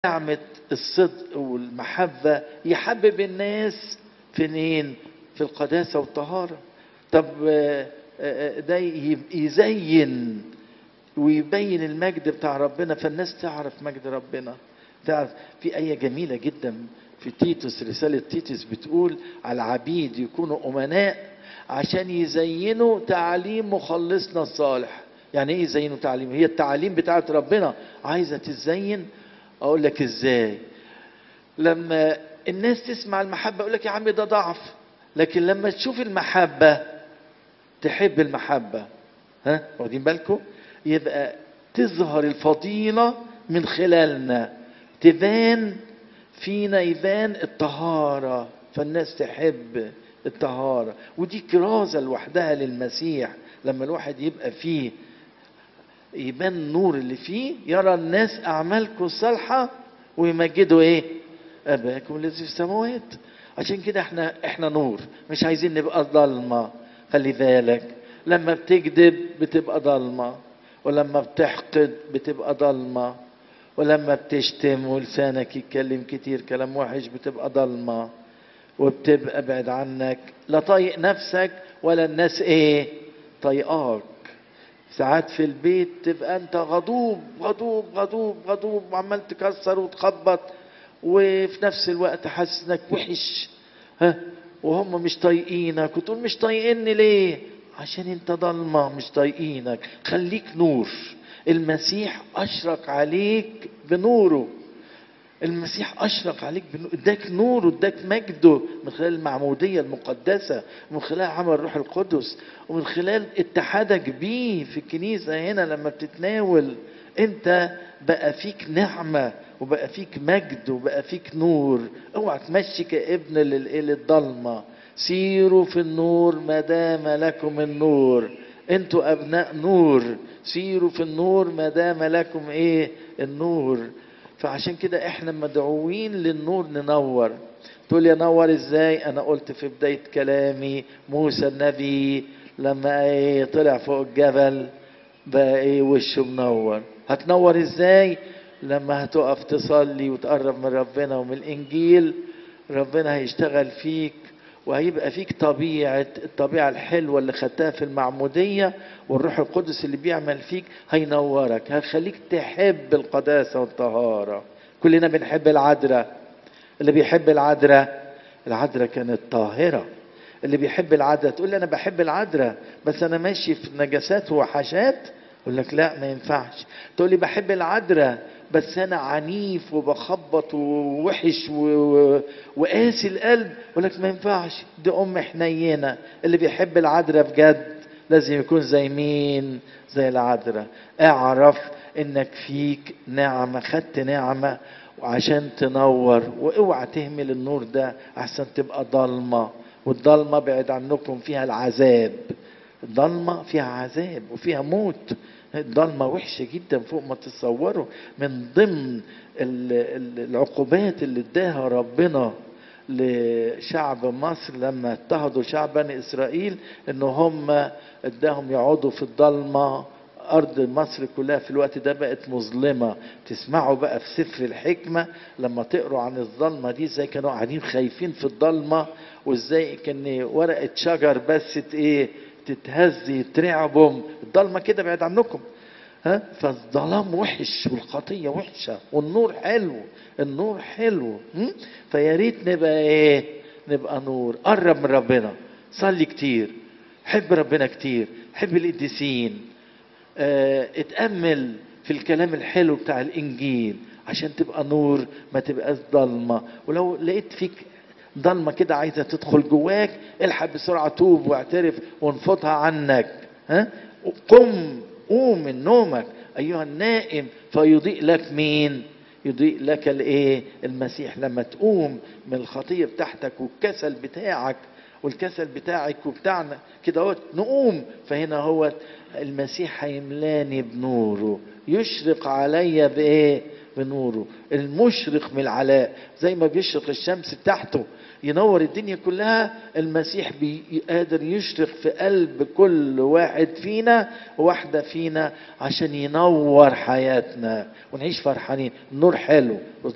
نعمة الصدق والمحبة يحبب الناس فين في القداسة والطهارة طب آه، آه، ده ي- يزين ويبين المجد بتاع ربنا فالناس تعرف مجد ربنا تعرف في آية جميلة جدا في تيتوس رسالة تيتوس بتقول على العبيد يكونوا أمناء عشان يزينوا تعليم مخلصنا الصالح يعني ايه يزينوا تعليم هي التعليم بتاعت ربنا عايزة تزين اقول لك ازاي لما الناس تسمع المحبة يقول لك يا عم ده ضعف لكن لما تشوف المحبة تحب المحبة ها واخدين بالكم يبقى تظهر الفضيلة من خلالنا تبان فينا يبان الطهارة فالناس تحب الطهارة ودي كرازة لوحدها للمسيح لما الواحد يبقى فيه يبان النور اللي فيه يرى الناس أعمالكم الصالحة ويمجدوا إيه أباكم الذي في السماوات عشان كده احنا احنا نور مش عايزين نبقى ضلمة خلي بالك لما بتكذب بتبقى ضلمة ولما بتحقد بتبقى ضلمة ولما بتشتم ولسانك يتكلم كتير كلام وحش بتبقى ضلمة وبتبقى بعد عنك لا طايق نفسك ولا الناس ايه طايقاك ساعات في البيت تبقى انت غضوب غضوب غضوب غضوب وعمال تكسر وتخبط وفي نفس الوقت حاسس انك وحش ها وهم مش طايقينك وتقول مش طايقيني ليه عشان انت ضلمه مش طايقينك خليك نور المسيح اشرق عليك بنوره المسيح اشرق عليك بنور اداك نور واداك مجده من خلال المعموديه المقدسه من خلال عمل الروح القدس ومن خلال اتحادك بيه في الكنيسه هنا لما بتتناول انت بقى فيك نعمه وبقى فيك مجد وبقى فيك نور اوعى تمشي كابن لل- للضلمه سيروا في النور ما دام لكم النور انتوا ابناء نور سيروا في النور ما دام لكم ايه النور فعشان كده احنا مدعوين للنور ننور تقول لي انور ازاي انا قلت في بداية كلامي موسى النبي لما ايه طلع فوق الجبل بقى ايه وشه منور هتنور ازاي لما هتقف تصلي وتقرب من ربنا ومن الانجيل ربنا هيشتغل فيك وهيبقى فيك طبيعة الطبيعة الحلوة اللي خدتها في المعمودية والروح القدس اللي بيعمل فيك هينورك هيخليك تحب القداسة والطهارة كلنا بنحب العذراء اللي بيحب العذراء العذراء كانت طاهرة اللي بيحب العذراء تقول لي أنا بحب العذراء بس أنا ماشي في نجاسات ووحشات أقول لك لا ما ينفعش تقول لي بحب العذراء بس أنا عنيف وبخبط ووحش و... و... وقاسي القلب أقول لك ما ينفعش دي أم حنينة اللي بيحب العذراء بجد لازم يكون زي مين زي العذراء اعرف انك فيك نعمة خدت نعمة وعشان تنور واوعى تهمل النور ده احسن تبقى ضلمة والضلمة بعد عنكم فيها العذاب الضلمة فيها عذاب وفيها موت الضلمة وحشة جدا فوق ما تتصوروا من ضمن ال- ال- العقوبات اللي اداها ربنا لشعب مصر لما اضطهدوا شعب بني اسرائيل ان هم اداهم يقعدوا في الضلمه ارض مصر كلها في الوقت ده بقت مظلمه تسمعوا بقى في سفر الحكمه لما تقروا عن الضلمه دي ازاي كانوا قاعدين خايفين في الضلمه وازاي كان ورقه شجر بس ت- ايه تتهز يترعبهم الضلمه كده بعيد عنكم ها فالظلام وحش والخطيه وحشه والنور حلو النور حلو م? فيا ريت نبقى ايه نبقى نور قرب من ربنا صلي كتير حب ربنا كتير حب القديسين آه، اتأمل في الكلام الحلو بتاع الإنجيل عشان تبقى نور ما تبقاش ضلمة ولو لقيت فيك ضلمة كده عايزة تدخل جواك الحق بسرعة توب واعترف وانفضها عنك ها قم قوم من نومك أيها النائم فيضيء لك مين يضيء لك الايه المسيح لما تقوم من الخطيه بتاعتك والكسل بتاعك والكسل بتاعك وبتاعنا كده اهوت نقوم فهنا هو المسيح هيملاني بنوره يشرق عليا بايه بنوره المشرق من العلاء زي ما بيشرق الشمس بتاعته ينور الدنيا كلها المسيح بي- قادر يشرق في قلب كل واحد فينا واحدة فينا عشان ينور حياتنا ونعيش فرحانين النور حلو